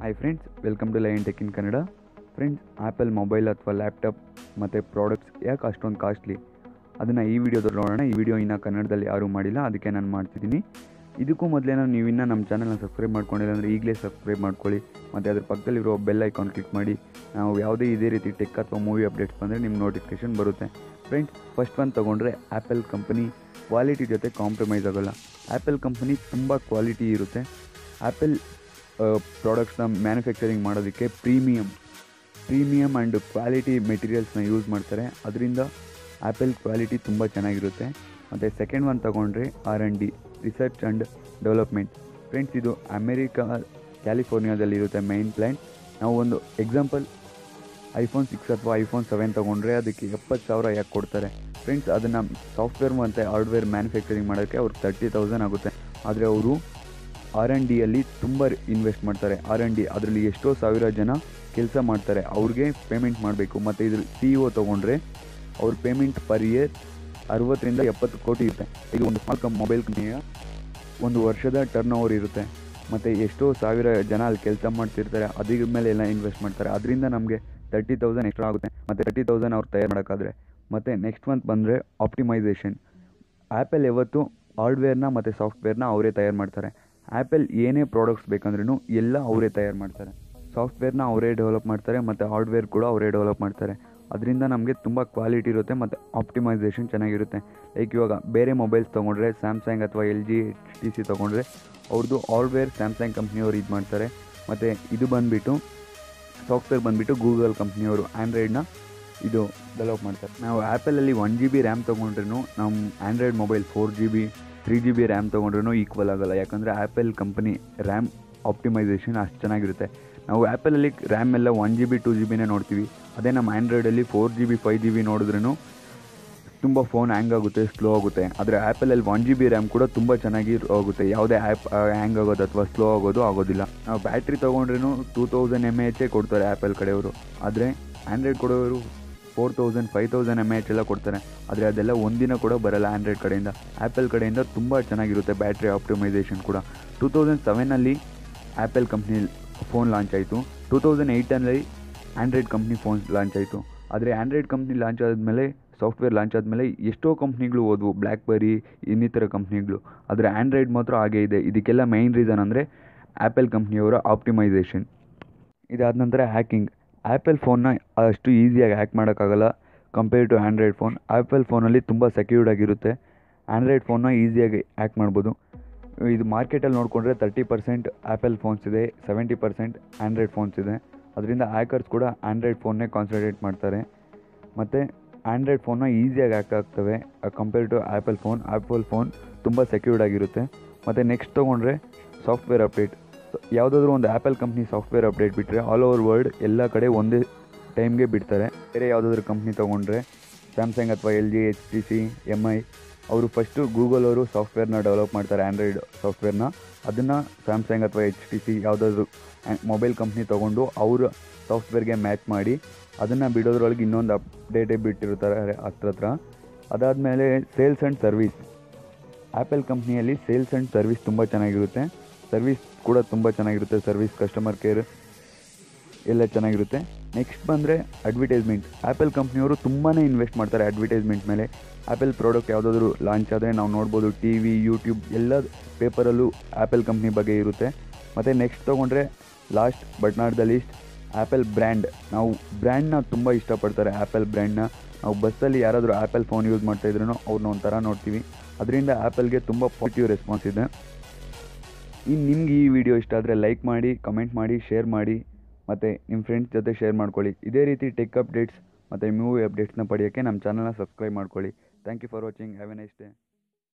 hi friends welcome to Line Tech in Kannada friends Apple mobile ಅಥವಾ laptop ಮತ್ತು products ಯಾಕೆ ಅಷ್ಟೊಂದು ಕಾಸ್ಟ್ಲಿ ಅದನ್ನು ಈ ವಿಡಿಯೋದಲ್ಲಿ ನೋಡೋಣ ಈ ವಿಡಿಯೋ ಇನ್ನೂ ಕನ್ನಡದಲ್ಲಿ ಯಾರೂ ಮಾಡಿಲ್ಲ ಅದಕ್ಕೆ ನಾನು ಮಾಡ್ತಿದ್ದೀನಿ ಇದಕ್ಕೂ ಮೊದಲೇನೋ ನೀವು ಇನ್ನೂ ನಮ್ಮ ಚಾನಲ್ನ ಸಬ್ಸ್ಕ್ರೈಬ್ ಮಾಡ್ಕೊಂಡಿಲ್ಲ ಅಂದರೆ ಈಗಲೇ ಸಬ್ಸ್ಕ್ರೈಬ್ ಮಾಡ್ಕೊಳ್ಳಿ ಮತ್ತು ಅದ್ರ ಪಕ್ಕದಲ್ಲಿರೋ ಬೆಲ್ ಐಕಾನ್ ಕ್ಲಿಕ್ ಮಾಡಿ ನಾವು ಯಾವುದೇ ಇದೇ ರೀತಿ ಟೆಕ್ ಅಥವಾ ಮೂವಿ ಅಪ್ಡೇಟ್ಸ್ ಬಂದರೆ ನಿಮ್ಮ ನೋಟಿಫಿಕೇಷನ್ ಬರುತ್ತೆ ಫ್ರೆಂಡ್ಸ್ ಫಸ್ಟ್ ಒನ್ ತೊಗೊಂಡ್ರೆ ಆ್ಯಪಲ್ ಕಂಪನಿ ಕ್ವಾಲಿಟಿ ಜೊತೆ ಕಾಂಪ್ರಮೈಸ್ ಆಗೋಲ್ಲ ಆ್ಯಪಲ್ ಕಂಪನಿ ತುಂಬ ಕ್ವಾಲಿಟಿ ಇರುತ್ತೆ ಆ್ಯಪಲ್ ಪ್ರಾಡಕ್ಟ್ಸ್ನ ಮ್ಯಾನುಫ್ಯಾಕ್ಚರಿಂಗ್ ಮಾಡೋದಕ್ಕೆ ಪ್ರೀಮಿಯಮ್ ಪ್ರೀಮಿಯಮ್ ಆ್ಯಂಡ್ ಕ್ವಾಲಿಟಿ ಮೆಟೀರಿಯಲ್ಸ್ನ ಯೂಸ್ ಮಾಡ್ತಾರೆ ಅದರಿಂದ ಆ್ಯಪಲ್ ಕ್ವಾಲಿಟಿ ತುಂಬ ಚೆನ್ನಾಗಿರುತ್ತೆ ಮತ್ತು ಸೆಕೆಂಡ್ ಒನ್ ತೊಗೊಂಡ್ರೆ R and D research and development friends ಇದು ಅಮೇರಿಕಾ ಕ್ಯಾಲಿಫೋರ್ನಿಯಾದಲ್ಲಿರುತ್ತೆ ಮೈನ್ ಪ್ಲ್ಯಾಂಟ್ ನಾವು ಒಂದು ಎಕ್ಸಾಂಪಲ್ ಐಫೋನ್ ಸಿಕ್ಸ್ ಅಥವಾ ಐಫೋನ್ ಸೆವೆನ್ ತೊಗೊಂಡ್ರೆ ಅದಕ್ಕೆ ಎಪ್ಪತ್ತು ಸಾವಿರ ಯಾಕೆ ಕೊಡ್ತಾರೆ ಫ್ರೆಂಡ್ಸ್ ಅದನ್ನು ಸಾಫ್ಟ್ವೇರ್ ಮತ್ತು ಹಾರ್ಡ್ವೇರ್ ಮ್ಯಾನುಫ್ಯಾಕ್ಚರಿಂಗ್ ಮಾಡೋಕ್ಕೆ ಅವ್ರಿಗೆ ತರ್ಟಿ ತೌಸಂಡ್ ಆಗುತ್ತೆ ಆದರೆ ಅವರು ಆರ್ ಆ್ಯಂಡ್ ಡಿಯಲ್ಲಿ ತುಂಬ ಇನ್ವೆಸ್ಟ್ ಮಾಡ್ತಾರೆ ಆರ್ ಆ್ಯಂಡ್ ಡಿ ಅದರಲ್ಲಿ ಎಷ್ಟೋ ಸಾವಿರ ಜನ ಕೆಲಸ ಮಾಡ್ತಾರೆ ಅವ್ರಿಗೆ ಪೇಮೆಂಟ್ ಮಾಡಬೇಕು ಮತ್ತು ಇದ್ರ ಸಿ ಇ ಒ ತೊಗೊಂಡ್ರೆ ಅವ್ರ ಪೇಮೆಂಟ್ ಪರ್ ಇಯರ್ ಅರವತ್ತರಿಂದ ಎಪ್ಪತ್ತು ಕೋಟಿ ಇರುತ್ತೆ ಇದು ಒಂದು ಸ್ಮಾಲ್ ಕಂ ಮೊಬೈಲ್ ಕಂಪ್ನಿಯ ಒಂದು ವರ್ಷದ ಟರ್ನ್ ಓವರ್ ಇರುತ್ತೆ ಮತ್ತು ಎಷ್ಟೋ ಸಾವಿರ ಜನ ಅಲ್ಲಿ ಕೆಲಸ ಮಾಡ್ತಿರ್ತಾರೆ ಅದ್ರ ಮೇಲೆ ಎಲ್ಲ ಇನ್ವೆಸ್ಟ್ ಮಾಡ್ತಾರೆ ಅದರಿಂದ ನಮಗೆ ತರ್ಟಿ ತೌಸಂಡ್ ಎಕ್ಸ್ಟ್ರಾ ಆಗುತ್ತೆ ಮತ್ತು ತರ್ಟಿ ತೌಸಂಡ್ ಅವ್ರು ತಯಾರು ಮಾಡೋಕ್ಕಾದ್ರೆ ಮತ್ತು ನೆಕ್ಸ್ಟ್ ಮಂತ್ ಬಂದರೆ ಆಪ್ಟಿಮೈಸೇಷನ್ ಆ್ಯಪಲ್ ಯಾವತ್ತು ಹಾರ್ಡ್ವೇರ್ನ ಮತ್ತು ಸಾಫ್ಟ್ವೇರ್ನ ಅವರೇ ತಯಾರು ಮಾಡ್ತಾರೆ ಆ್ಯಪಲ್ ಏನೇ ಪ್ರಾಡಕ್ಟ್ಸ್ ಬೇಕಂದ್ರೂ ಎಲ್ಲ ಅವರೇ ತಯಾರು ಮಾಡ್ತಾರೆ ಸಾಫ್ಟ್ವೇರ್ನ ಅವರೇ ಡೆವಲಪ್ ಮಾಡ್ತಾರೆ ಮತ್ತು ಹಾರ್ಡ್ವೇರ್ ಕೂಡ ಅವರೇ ಡೆವಲಪ್ ಮಾಡ್ತಾರೆ ಅದರಿಂದ ನಮಗೆ ತುಂಬ ಕ್ವಾಲಿಟಿ ಇರುತ್ತೆ ಮತ್ತು ಆಪ್ಟಿಮೈಸೇಷನ್ ಚೆನ್ನಾಗಿರುತ್ತೆ ಲೈಕ್ ಇವಾಗ ಬೇರೆ ಮೊಬೈಲ್ಸ್ ತೊಗೊಂಡ್ರೆ ಸ್ಯಾಮ್ಸಂಗ್ ಅಥವಾ L G H T C ತೊಗೊಂಡ್ರೆ ಅವ್ರದ್ದು ಹಾರ್ಡ್ವೇರ್ ಸ್ಯಾಮ್ಸಂಗ್ ಕಂಪ್ನಿಯವರು ಇದು ಮಾಡ್ತಾರೆ ಮತ್ತು ಇದು ಬಂದುಬಿಟ್ಟು ಸಾಫ್ಟ್ವೇರ್ ಬಂದುಬಿಟ್ಟು ಗೂಗಲ್ ಕಂಪ್ನಿಯವರು ಆ್ಯಂಡ್ರಾಯ್ಡ್ನ ಇದು ಡೆವಲಪ್ ಮಾಡ್ತಾರೆ ನಾವು ಆ್ಯಪಲಲ್ಲಿ ಒನ್ ಜಿ ಬಿ ರ್ಯಾಮ್ ತೊಗೊಂಡ್ರೂ ನಮ್ಮ Android mobile four G B three G B RAM ತೊಗೊಂಡ್ರೂ ಈಕ್ವಲ್ ಆಗೋಲ್ಲ ಯಾಕಂದರೆ ಆ್ಯಪಲ್ ಕಂಪನಿ ರ್ಯಾಮ್ ಆಪ್ಟಿಮೈಸೇಷನ್ ಅಷ್ಟು ಚೆನ್ನಾಗಿರುತ್ತೆ ನಾವು ಆ್ಯಪಲಲ್ಲಿ ರ್ಯಾಮ್ ಎಲ್ಲ one G B two G ಬಿನೇ ನೋಡ್ತೀವಿ ಅದೇ ನಮ್ಮ ಆ್ಯಂಡ್ರಾಯ್ಡಲ್ಲಿ four G B five G B ನೋಡಿದ್ರೂ ತುಂಬ ಫೋನ್ ಹ್ಯಾಂಗ್ ಆಗುತ್ತೆ ಸ್ಲೋ ಆಗುತ್ತೆ ಆದರೆ ಆ್ಯಪಲಲ್ಲಿ ಒನ್ ಜಿ ಬಿ ರ್ಯಾಮ್ ಕೂಡ ತುಂಬ ಚೆನ್ನಾಗಿ ಹೋಗುತ್ತೆ ಯಾವುದೇ ಆ್ಯಪ್ ಹ್ಯಾಂಗ್ ಆಗೋದು ಅಥವಾ ಸ್ಲೋ ಆಗೋದು ಆಗೋದಿಲ್ಲ ನಾವು ಬ್ಯಾಟ್ರಿ ತೊಗೊಂಡ್ರೂ ಟೂ ತೌಸಂಡ್ ಎಮ್ ಎ ಎಚ್ಚೇ ಕೊಡ್ತಾರೆ ಆ್ಯಪಲ್ ಕಡೆಯವರು ಆದರೆ ಆ್ಯಂಡ್ರಾಯ್ಡ್ ಕೊಡೋರು four thousand five thousand M A H ಎಲ್ಲ ಕೊಡ್ತಾರೆ ಆದರೆ ಅದೆಲ್ಲ ಒಂದಿನ ಕೂಡ ಬರಲ್ಲ ಆ್ಯಂಡ್ರಾಯ್ಡ್ ಕಡೆಯಿಂದ ಆ್ಯಪಲ್ ಕಡೆಯಿಂದ ತುಂಬ ಚೆನ್ನಾಗಿರುತ್ತೆ ಬ್ಯಾಟ್ರಿ ಆಪ್ಟಿಮೈಸೇಷನ್ ಕೂಡ ಟೂ ತೌಸಂಡ್ ಸೆವೆನಲ್ಲಿ ಆ್ಯಪಲ್ ಕಂಪ್ನಿ ಫೋನ್ ಲಾಂಚ್ ಆಯಿತು ಟೂ ತೌಸಂಡ್ ಏಯ್ಟಲ್ಲಿ ಆ್ಯಂಡ್ರಾಯ್ಡ್ ಕಂಪ್ನಿ ಫೋನ್ ಲಾಂಚ್ ಆಯಿತು ಆದರೆ ಆ್ಯಂಡ್ರಾಯ್ಡ್ ಕಂಪ್ನಿ ಲಾಂಚ್ ಆದಮೇಲೆ ಸಾಫ್ಟ್ವೇರ್ ಲಾಂಚ್ ಆದಮೇಲೆ ಎಷ್ಟೋ ಕಂಪ್ನಿಗಳು ಹೋದ್ವು ಬ್ಲ್ಯಾಕ್ಬೆರಿ ಇನ್ನಿತರ ಕಂಪ್ನಿಗಳು ಆದರೆ ಆ್ಯಂಡ್ರಾಯ್ಡ್ ಮಾತ್ರ ಹಾಗೇ ಇದೆ ಇದಕ್ಕೆಲ್ಲ ಮೈನ್ ರೀಸನ್ ಅಂದರೆ ಆ್ಯಪಲ್ ಕಂಪ್ನಿಯವರ ಆಪ್ಟಿಮೈಸೇಷನ್ ಇದಾದ ನಂತರ ಹ್ಯಾಕಿಂಗ್ ಆ್ಯಪಲ್ ಫೋನ್ನ ಅಷ್ಟು ಈಸಿಯಾಗಿ ಹ್ಯಾಕ್ ಮಾಡೋಕ್ಕಾಗಲ್ಲ compare to Android phone Apple ಫೋನಲ್ಲಿ ತುಂಬ ಸೆಕ್ಯೂರ್ಡ್ ಆಗಿರುತ್ತೆ ಆ್ಯಂಡ್ರಾಯ್ಡ್ ಫೋನ್ನ ಈಸಿಯಾಗಿ ಹ್ಯಾಕ್ ಮಾಡ್ಬೋದು ಇದು ಮಾರ್ಕೆಟಲ್ಲಿ ನೋಡಿಕೊಂಡ್ರೆ ತರ್ಟಿ ಪರ್ಸೆಂಟ್ ಆ್ಯಪಲ್ ಫೋನ್ಸ್ ಇದೆ ಸೆವೆಂಟಿ ಪರ್ಸೆಂಟ್ ಆ್ಯಂಡ್ರಾಯ್ಡ್ ಫೋನ್ಸ್ ಇದೆ ಅದರಿಂದ ಹ್ಯಾಕರ್ಸ್ ಕೂಡ ಆ್ಯಂಡ್ರಾಯ್ಡ್ ಫೋನ್ನೇ ಕಾನ್ಸಂಟ್ರೇಟ್ ಮಾಡ್ತಾರೆ ಮತ್ತು ಆ್ಯಂಡ್ರಾಯ್ಡ್ ಫೋನ್ನ ಈಸಿಯಾಗಿ ಹ್ಯಾಕ್ ಆಗ್ತವೆ compare to Apple phone Apple phone ತುಂಬ ಸೆಕ್ಯೂರ್ಡ್ ಆಗಿರುತ್ತೆ ಮತ್ತು ನೆಕ್ಸ್ಟ್ ತೊಗೊಂಡ್ರೆ ಸಾಫ್ಟ್ವೇರ್ ಅಪ್ಡೇಟ್ ಯಾವುದಾದ್ರೂ ಒಂದು ಆ್ಯಪಲ್ ಕಂಪ್ನಿ ಸಾಫ್ಟ್ವೇರ್ ಅಪ್ಡೇಟ್ ಬಿಟ್ಟರೆ ಆಲ್ ಓವರ್ ವರ್ಲ್ಡ್ ಎಲ್ಲ ಕಡೆ ಒಂದೇ ಟೈಮ್ಗೆ ಬಿಡ್ತಾರೆ ಬೇರೆ ಯಾವುದಾದ್ರೂ ಕಂಪ್ನಿ ತೊಗೊಂಡ್ರೆ ಸ್ಯಾಮ್ಸಂಗ್ ಅಥವಾ L G H T C M I ಅವರು ಫಸ್ಟು ಗೂಗಲ್ ಅವರು ಸಾಫ್ಟ್ವೇರ್ನ ಡೆವಲಪ್ ಮಾಡ್ತಾರೆ ಆ್ಯಂಡ್ರಾಯ್ಡ್ ಸಾಫ್ಟ್ವೇರ್ನ ಅದನ್ನು ಸ್ಯಾಮ್ಸಂಗ್ ಅಥವಾ ಎಚ್ ಟಿ ಸಿ ಯಾವುದಾದ್ರೂ ಮೊಬೈಲ್ ಕಂಪ್ನಿ ತೊಗೊಂಡು ಅವರ ಸಾಫ್ಟ್ವೇರ್ಗೆ ಮ್ಯಾಚ್ ಮಾಡಿ ಅದನ್ನು ಬಿಡೋದ್ರೊಳಗೆ ಇನ್ನೊಂದು ಅಪ್ಡೇಟೇ ಬಿಟ್ಟಿರ್ತಾರೆ ಹತ್ರ ಹತ್ರ ಅದಾದಮೇಲೆ ಸೇಲ್ಸ್ ಆ್ಯಂಡ್ ಸರ್ವಿಸ್ ಆ್ಯಪಲ್ ಕಂಪ್ನಿಯಲ್ಲಿ ಸೇಲ್ಸ್ ಆ್ಯಂಡ್ ಸರ್ವಿಸ್ ತುಂಬ ಚೆನ್ನಾಗಿರುತ್ತೆ ಸರ್ವಿಸ್ ಕೂಡ ತುಂಬ ಚೆನ್ನಾಗಿರುತ್ತೆ ಸರ್ವಿಸ್ ಕಸ್ಟಮರ್ ಕೇರ್ ಎಲ್ಲ ಚೆನ್ನಾಗಿರುತ್ತೆ ನೆಕ್ಸ್ಟ್ ಬಂದರೆ ಅಡ್ವರ್ಟೈಸ್ಮೆಂಟ್ ಆ್ಯಪಲ್ ಕಂಪ್ನಿಯವರು ತುಂಬಾ ಇನ್ವೆಸ್ಟ್ ಮಾಡ್ತಾರೆ ಅಡ್ವರ್ಟೈಸ್ಮೆಂಟ್ ಮೇಲೆ ಆ್ಯಪಲ್ ಪ್ರಾಡಕ್ಟ್ ಯಾವುದಾದ್ರೂ ಲಾಂಚ್ ಆದರೆ ನಾವು ನೋಡ್ಬೋದು ಟಿ ವಿ ಯೂಟ್ಯೂಬ್ ಎಲ್ಲ ಪೇಪರಲ್ಲೂ ಆ್ಯಪಲ್ ಕಂಪ್ನಿ ಬಗ್ಗೆ ಇರುತ್ತೆ ಮತ್ತು ನೆಕ್ಸ್ಟ್ ತೊಗೊಂಡ್ರೆ last but not the least Apple brand ನಾವು ಬ್ರ್ಯಾಂಡ್ನ ತುಂಬ ಇಷ್ಟಪಡ್ತಾರೆ ಆ್ಯಪಲ್ ಬ್ರ್ಯಾಂಡ್ನ ನಾವು ಬಸ್ಸಲ್ಲಿ ಯಾರಾದರೂ ಆ್ಯಪಲ್ ಫೋನ್ ಯೂಸ್ ಮಾಡ್ತಾಯಿದ್ರು ಅವ್ರನ್ನ ಒಂಥರ ನೋಡ್ತೀವಿ ಅದರಿಂದ ಆ್ಯಪಲ್ಗೆ ತುಂಬ ಪಾಸಿಟಿವ್ ರೆಸ್ಪಾನ್ಸ್ ಇದೆ ಇನ್ನು ನಿಮ್ಗೆ ಈ ವಿಡಿಯೋ ಇಷ್ಟ ಆದರೆ ಲೈಕ್ ಮಾಡಿ ಕಮೆಂಟ್ ಮಾಡಿ ಶೇರ್ ಮಾಡಿ ಮತ್ತು ನಿಮ್ಮ ಫ್ರೆಂಡ್ಸ್ ಜೊತೆ ಶೇರ್ ಮಾಡ್ಕೊಳ್ಳಿ ಇದೇ ರೀತಿ ಟೆಕ್ ಅಪ್ಡೇಟ್ಸ್ ಮತ್ತು ಮೂವಿ ಅಪ್ಡೇಟ್ಸ್ನ ಪಡೆಯೋಕ್ಕೆ ನಮ್ಮ ಚಾನಲ್ನ ಸಬ್ಸ್ಕ್ರೈಬ್ ಮಾಡ್ಕೊಳ್ಳಿ thank you for watching have a nice day